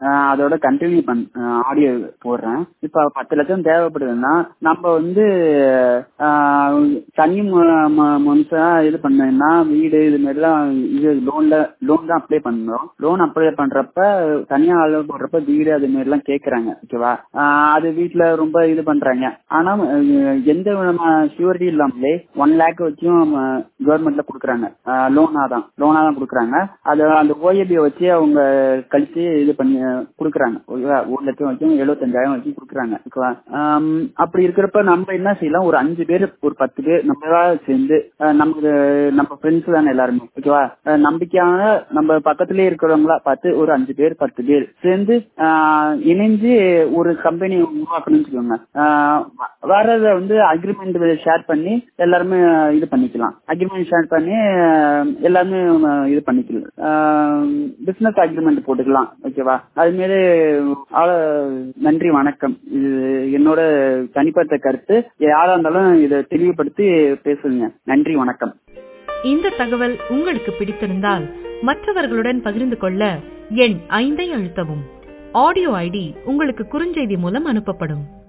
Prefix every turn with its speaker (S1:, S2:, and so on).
S1: ஆஹ் அதோட கண்டினியூ பண் ஆடியோ போடுறேன் இப்ப பத்து லட்சம் தேவைப்படுதுன்னா நம்ம வந்து ஆஹ் தனி மு- மு- மனுஷா இது பண்ணா வீடு இது மாதிரிலாம் இது லோன்ல லோன் தான் அப்ளை பண்ணணும் லோன் அப்ளை பண்றப்ப தனியா ஆளு போடுறப்ப வீடு அது மாதிரி எல்லாம் கேக்குறாங்க ஓகேவா ஆஹ் அது வீட்டுல ரொம்ப இது பண்றாங்க ஆனா அஹ் எந்த விதமான ஷூரிட்டி இல்லாமலே ஒன் லேக் வச்சும் கவர்மெண்ட்ல கொடுக்குறாங்க லோனா தான் லோனா தான் கொடுக்குறாங்க அது அந்த ஓஏபி வச்சு அவங்க கழிச்சு இது பண்ணி கொடுக்குறாங்க ஓகேவா ஒரு லட்சம் வச்சும் எழுபத்தஞ்சாயிரம் வச்சு கொடுக்குறாங்க ஓகேவா ஆம், அப்படி இருக்கிறப்ப நம்ம என்ன செய்யலாம் ஒரு அஞ்சு பேர் ஒரு பத்து பேர் நம்மளா சேர்ந்து அஹ், நமக்கு நம்ம ஃப்ரெண்ட்ஸ் தானே எல்லாருமே ஓகேவா அஹ், நம்பிக்கையான நம்ம பக்கத்திலே இருக்கிறவங்களா பார்த்து ஒரு அஞ்சு பேர் பத்து பேர் சேர்ந்து ஆஹ், இணைஞ்சு ஒரு கம்பெனி உருவாக்கணும்னு வச்சுக்கோங்க ஆஹ், வ- வர்றத வந்து அக்ரிமெண்ட் ஷேர் பண்ணி எல்லாருமே இது பண்ணிக்கலாம் அக்ரிமெண்ட் ஷேர் பண்ணி ஆஹ், எல்லாருமே ஆஹ், இது பண்ணிக்கலாம் பிசினஸ் அக்ரிமெண்ட் போட்டுக்கலாம் ஓகேவா அது மாரி ஆள- நன்றி வணக்கம் இது என்னோட தனிப்பட்ட கருத்து யாரா இருந்தாலும் இதை தெளிவுபடுத்தி பேசுங்க நன்றி வணக்கம்
S2: இந்த தகவல் உங்களுக்கு பிடித்திருந்தால் மற்றவர்களுடன் பகிர்ந்து கொள்ள எண் ஐந்தை அழுத்தவும் ஆடியோ ஐடி உங்களுக்கு குறுஞ்செய்தி மூலம் அனுப்பப்படும்